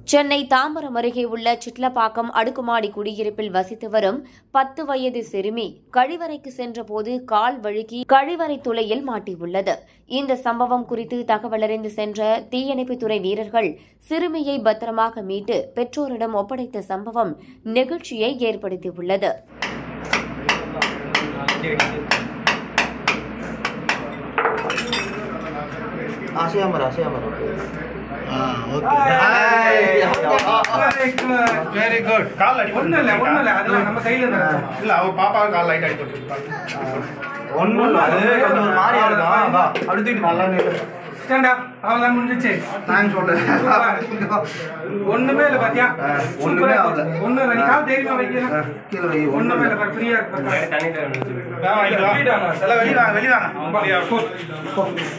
சென்னை தாம்பரம் அருகே உள்ள சிட்லப்பாக்கம் அடுக்குமாடி குடியிருப்பில் வசித்து வரும் பத்து வயது சிறுமி கழிவறைக்கு சென்றபோது கால் வழுக்கி கழிவறை துளையில் மாட்டியுள்ளது இந்த சம்பவம் குறித்து தகவலறிந்து சென்ற தீயணைப்புத்துறை வீரர்கள் சிறுமியை பத்திரமாக மீட்டு பெற்றோரிடம் ஒப்படைத்த சம்பவம் நெகிழ்ச்சியை ஏற்படுத்தியுள்ளது அசையாமர் அசையாமர் வெரி குட் கால் அடி ஒண்ணும் இல்ல ஒண்ணும் இல்ல அதெல்லாம் நம்ம கையில தான் இல்ல அவ பாப்பா கால் லைட் அடி போட்டு ஒன்றும் இல்லை அது கொஞ்சம் ஒரு மாதிரியா இருக்கும் வா அப்படி தூக்கிட்டு நல்லா நில்லு ஸ்டாண்ட் அப் அவ்வளவுதான் முடிஞ்சிச்சு நான் சொல்றேன் ஒண்ணுமே இல்ல பாத்தியா ஆ, ஒண்ணுமே ஆகல. ஒண்ணும் இல்ல நீ கால் தைரியமா வைக்கலாம் கீழே வை ஒண்ணுமே ஒன்றும் இல்ல ஃப்ரீயா இருக்கு வெளியே வாங்க வெளியே வாங்க போ.